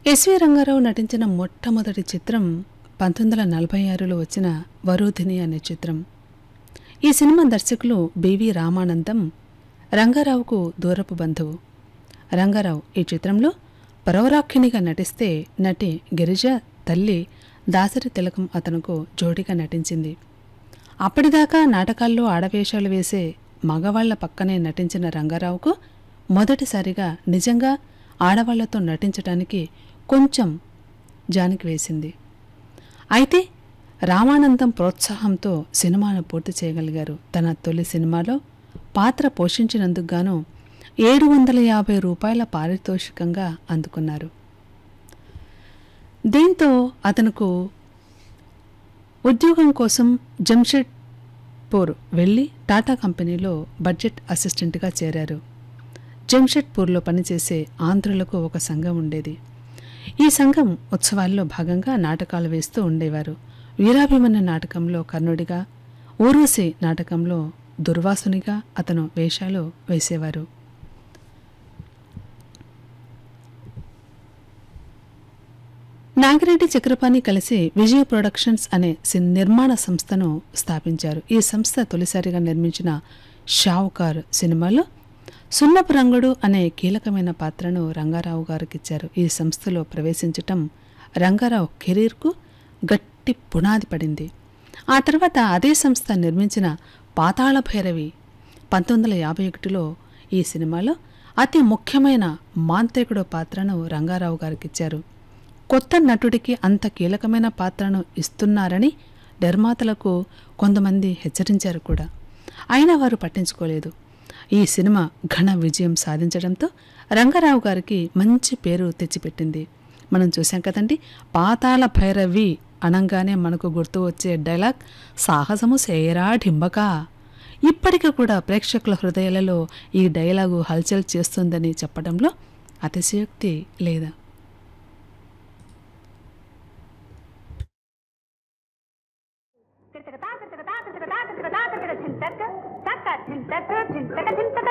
SV Rangarao నటించిన మొట్టమొదటి చిత్రం పంతొమ్మిది వందల నలభై ఆరులో వచ్చిన వరూధిని అనే చిత్రం ఈ సినిమా దర్శకులు బివి రామానందం రంగారావుకు దూరపు బంధువు రంగారావు ఈ చిత్రంలో పరవరాక్షిణిగా నటిస్తే నటి గిరిజ తల్లి దాసరి తిలకం అతనుకు జోడిగా నటించింది అప్పటిదాకా నాటకాల్లో ఆడవేషాలు వేసే మగవాళ్ల పక్కనే నటించిన రంగారావుకు మొదటిసారిగా నిజంగా ఆడవాళ్లతో నటించడానికి కొంచెం జానికి వేసింది అయితే రామానందం ప్రోత్సాహంతో సినిమాను పూర్తి చేయగలిగారు తన తొలి సినిమాలో పాత్ర పోషించినందుకు గాను ఏడు వందల యాభై రూపాయల పారితోషికంగా అందుకున్నారు దీంతో అతనుకు ఉద్యోగం కోసం జంషెడ్పూర్ వెళ్ళి టాటా కంపెనీలో బడ్జెట్ అసిస్టెంట్గా చేరారు జంషెడ్పూర్లో పనిచేసే ఆంధ్రులకు ఒక సంఘం ఉండేది ఈ సంఘం ఉత్సవాల్లో భాగంగా నాటకాలు వేస్తూ ఉండేవారు వీరాభిమన్య నాటకంలో కర్ణుడిగా ఊర్వశి నాటకంలో దుర్వాసునిగా అతను వేషాలు వేసేవారు నాగిరెడ్డి చక్రపాణి కలిసి విజయ ప్రొడక్షన్స్ అనే సిన్ నిర్మాణ సంస్థను స్థాపించారు ఈ సంస్థ తొలిసారిగా నిర్మించిన షావుకార్ సినిమాలో సున్నపు రంగుడు అనే కీలకమైన పాత్రను రంగారావు గారికిచ్చారు ఈ సంస్థలో ప్రవేశించటం రంగారావు కెరీర్కు గట్టి పునాది పడింది ఆ తర్వాత అదే సంస్థ నిర్మించిన పాతాళ భైరవి పంతొమ్మిది వందల యాభై ఒకటిలో ఈ సినిమాలో అతి ముఖ్యమైన మాంత్రికుడు పాత్రను రంగారావు గారికిచ్చారు కొత్త నటుడికి అంత కీలకమైన పాత్రను ఇస్తున్నారని నిర్మాతలకు కొంతమంది హెచ్చరించారు కూడా అయినా వారు పట్టించుకోలేదు ఈ సినిమా ఘన విజయం సాధించడంతో రంగారావు గారికి మంచి పేరు తెచ్చిపెట్టింది మనం చూసాం కదండి పాతాళ భైరవి అనంగానే మనకు గుర్తు వచ్చే డైలాగ్ సాహసము సేయరా డింబకా ఇప్పటికీ కూడా ప్రేక్షకుల హృదయాలలో ఈ డైలాగు హల్చల్ చేస్తుందని చెప్పడంలో అతిశయోక్తి లేదా చింతక చింతక చింతక చింతక చింతక చింతక చింతక చింతక